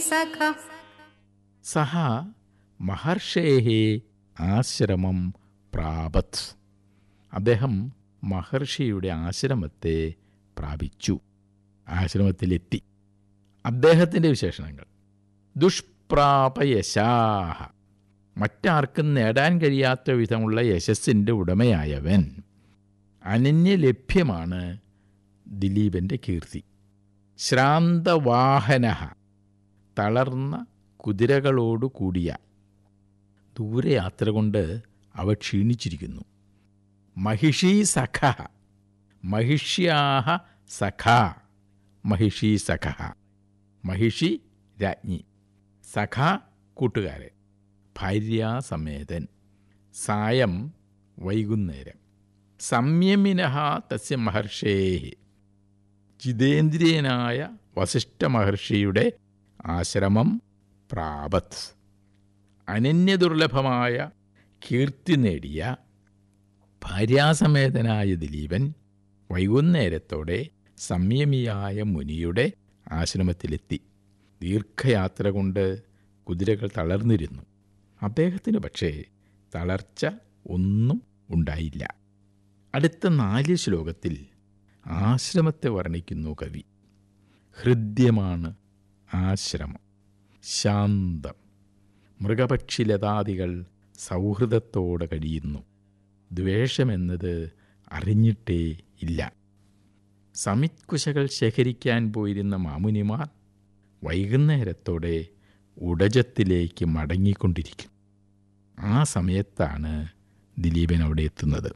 സഖ സഹ മഹർഷേഹേ ആശ്രമം പ്രാപത് അദ്ദേഹം മഹർഷിയുടെ ആശ്രമത്തെ പ്രാപിച്ചു ആശ്രമത്തിലെത്തി അദ്ദേഹത്തിൻ്റെ വിശേഷണങ്ങൾ ദുഷ്പ്രാപയശാഹ മറ്റാർക്കും നേടാൻ കഴിയാത്ത വിധമുള്ള യശസ്സിൻ്റെ ഉടമയായവൻ അനന്യലഭ്യമാണ് ദിലീപൻ്റെ കീർത്തി ശ്രാന്തവാഹന തളർന്ന കുതിരകളോടു കൂടിയ ദൂരയാത്ര കൊണ്ട് അവ ക്ഷീണിച്ചിരിക്കുന്നു മഹിഷീ സഖ മഹിഷ്യാഹ സഖ മഹിഷീ സഖ മഹിഷി രാജ്ഞി സഖ കൂട്ടുകാരൻ ഭാര്യാസമേതൻ സായം വൈകുന്നേരം സംയമിനഃ തസ്യ മഹർഷേ ജിതേന്ദ്രിയനായ വസിഷ്ഠ മഹർഷിയുടെ ആശ്രമം പ്രാപത് അനന്യദുർലഭമായ കീർത്തി നേടിയ ഭാര്യാസമേതനായ ദിലീപൻ വൈകുന്നേരത്തോടെ സംയമിയായ മുനിയുടെ ആശ്രമത്തിലെത്തി ദീർഘയാത്ര കൊണ്ട് കുതിരകൾ തളർന്നിരുന്നു അദ്ദേഹത്തിന് പക്ഷേ തളർച്ച ഒന്നും ഉണ്ടായില്ല അടുത്ത നാല് ശ്ലോകത്തിൽ ആശ്രമത്തെ വർണ്ണിക്കുന്നു കവി ഹൃദ്യമാണ് ആശ്രമം ശാന്തം മൃഗപക്ഷിലതാദികൾ സൗഹൃദത്തോടെ കഴിയുന്നു ദ്വേഷമെന്നത് അറിഞ്ഞിട്ടേ ഇല്ല സമിത്കുശകൾ ശേഖരിക്കാൻ പോയിരുന്ന മാമുനിമാർ വൈകുന്നേരത്തോടെ ഉടജത്തിലേക്ക് മടങ്ങിക്കൊണ്ടിരിക്കും ആ സമയത്താണ് ദിലീപൻ അവിടെ എത്തുന്നത്